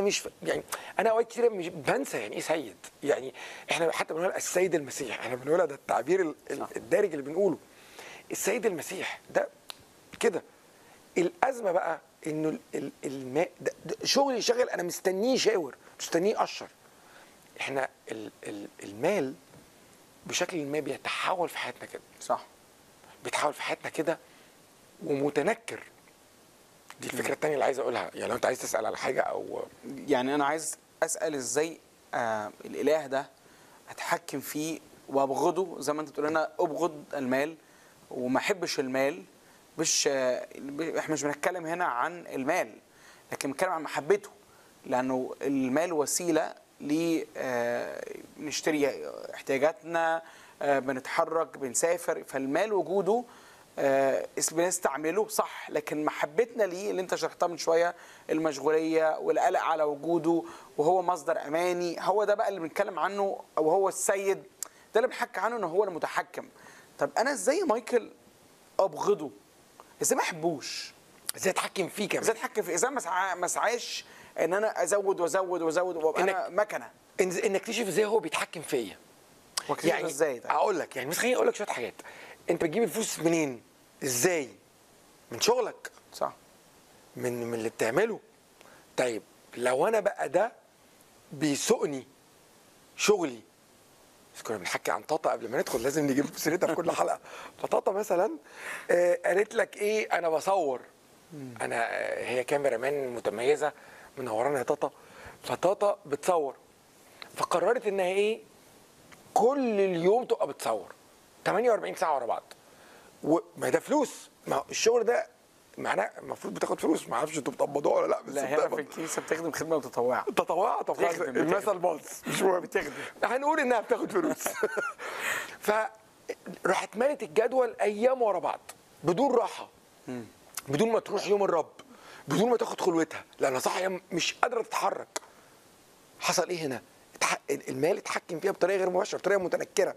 مش ف... يعني انا اوقات كتير مش بنسى يعني ايه سيد يعني احنا حتى بنقول السيد المسيح احنا بنقولها ده التعبير ال- ال- الدارج اللي بنقوله السيد المسيح ده كده الازمه بقى انه ال- ال- الماء ده, ده شغلي شغل انا مستنيه يشاور مستنيه يقشر احنا ال ال المال بشكل ما بيتحول في حياتنا كده صح بيتحول في حياتنا كده ومتنكر دي الفكره الثانيه اللي عايز اقولها يعني لو انت عايز تسال على حاجه او يعني انا عايز اسال ازاي آه الاله ده اتحكم فيه وابغضه زي ما انت بتقول انا ابغض المال وما احبش المال مش آه ب- احنا مش بنتكلم هنا عن المال لكن بنتكلم عن محبته لانه المال وسيله ل آه، نشتري احتياجاتنا آه، بنتحرك بنسافر فالمال وجوده آه، اس- بنستعمله صح لكن محبتنا ليه اللي انت شرحتها من شويه المشغوليه والقلق على وجوده وهو مصدر اماني هو ده بقى اللي بنتكلم عنه او هو السيد ده اللي بنحكي عنه ان هو المتحكم طب انا ازاي يا مايكل ابغضه ازاي ما احبوش ازاي اتحكم فيه كمان ازاي اتحكم فيه ازاي ما اسعى- ما اسعاش ان انا ازود وازود وازود وابقى انا إنك- مكنه إن ان اكتشف ازاي هو بيتحكم فيا واكتشف يعني ازاي ده اقول لك يعني بس خليني اقول لك شويه حاجات انت بتجيب الفلوس منين ازاي من شغلك صح من من اللي بتعمله طيب لو انا بقى ده بيسوقني شغلي بس كنا بنحكي عن طاطا قبل ما ندخل لازم نجيب سيرتها في كل حلقه فطاطا مثلا آه، قالت لك ايه انا بصور انا آه، هي كاميرا مان متميزه منورانا يا طاطا فطاطا بتصور فقررت انها ايه كل اليوم تبقى بتصور 48 ساعه ورا بعض وما ده فلوس ما هو الشغل ده معناه المفروض بتاخد فلوس ما اعرفش انتوا بتقبضوها ولا لا بس لا هنا في بتقبض. الكنيسه بتخدم خدمه متطوعه تطوعها طب خلاص بتخدم- المثل باظ مش مهم بتخدم. هنقول انها بتاخد فلوس ف راحت مالت الجدول ايام ورا بعض بدون راحه بدون ما تروح يوم الرب بدون ما تاخد خلوتها لانها صح هي مش قادره تتحرك حصل ايه هنا اتح- المال اتحكم فيها بطريقه غير مباشره بطريقه متنكره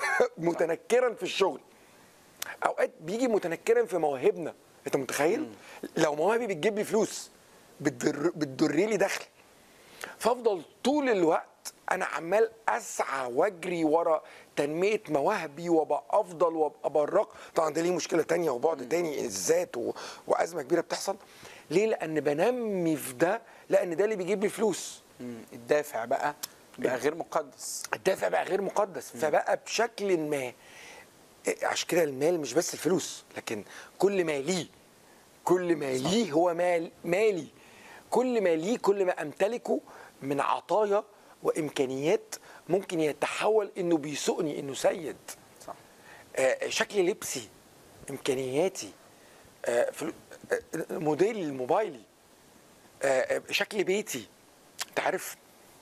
متنكرا في الشغل اوقات بيجي متنكرا في مواهبنا انت متخيل لو مواهبي بتجيب لي فلوس بتدر بتدر لي دخل فافضل طول الوقت انا عمال اسعى واجري ورا تنميه مواهبي وابقى افضل وابقى براق طبعا ده ليه مشكله تانية وبعد تاني الذات و... وازمه كبيره بتحصل ليه لان بنمي في ده لان ده اللي بيجيب لي فلوس مم. الدافع بقى بقى غير مقدس الدافع بقى غير مقدس فبقى بشكل ما إيه، عشان كده المال مش بس الفلوس لكن كل ما ليه كل ما ليه هو مال مالي كل ما ليه كل ما امتلكه من عطايا وامكانيات ممكن يتحول انه بيسوقني انه سيد صح آه، شكل لبسي امكانياتي آه، فلو- آه، موديل موبايلي آه، آه، شكل بيتي انت عارف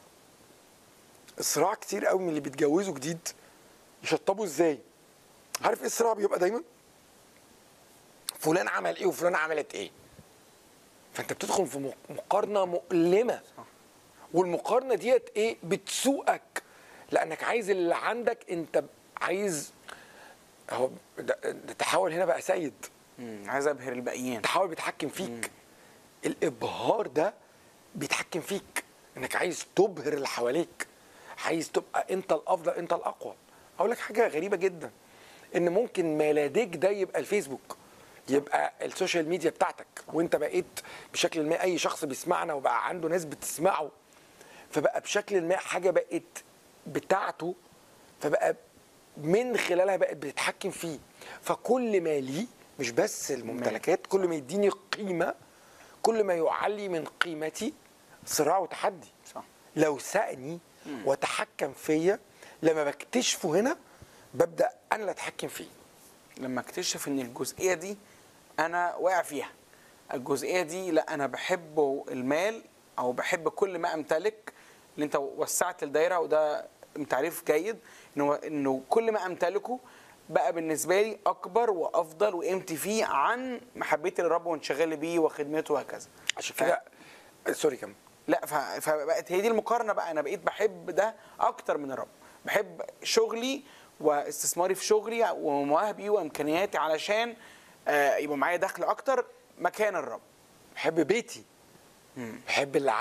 الصراع كتير قوي من اللي بيتجوزوا جديد يشطبوا ازاي عارف ايه الصراع بيبقى دايما فلان عمل ايه وفلان عملت ايه فانت بتدخل في مق- مقارنه مؤلمه والمقارنه ديت ايه بتسوقك لانك عايز اللي عندك انت عايز هو ده, ده تحول هنا بقى سيد مم. عايز ابهر الباقيين تحول بيتحكم فيك الابهار ده بيتحكم فيك انك عايز تبهر اللي حواليك عايز تبقى انت الافضل انت الاقوى اقول لك حاجه غريبه جدا ان ممكن ما لديك ده يبقى الفيسبوك يبقى السوشيال ميديا بتاعتك وانت بقيت بشكل ما اي شخص بيسمعنا وبقى عنده ناس بتسمعه فبقى بشكل ما حاجه بقت بتاعته فبقى من خلالها بقت بتتحكم فيه فكل ما ليه مش بس الممتلكات كل ما يديني قيمه كل ما يعلي من قيمتي صراع وتحدي صح لو سأني وتحكم فيا لما بكتشفه هنا ببدا انا اللي اتحكم فيه لما اكتشف ان الجزئيه دي انا واقع فيها الجزئيه دي لا انا بحب المال او بحب كل ما امتلك اللي انت وسعت الدايره وده تعريف جيد انه انه كل ما امتلكه بقى بالنسبه لي اكبر وافضل وقيمتي فيه عن محبتي للرب وانشغالي بيه وخدمته وهكذا عشان كده سوري كم لا ف- فبقت هي دي المقارنه بقى انا بقيت بحب ده اكتر من الرب بحب شغلي واستثماري في شغلي ومواهبي وامكانياتي علشان آه، يبقى معايا دخل اكتر مكان الرب بحب بيتي بحب اللي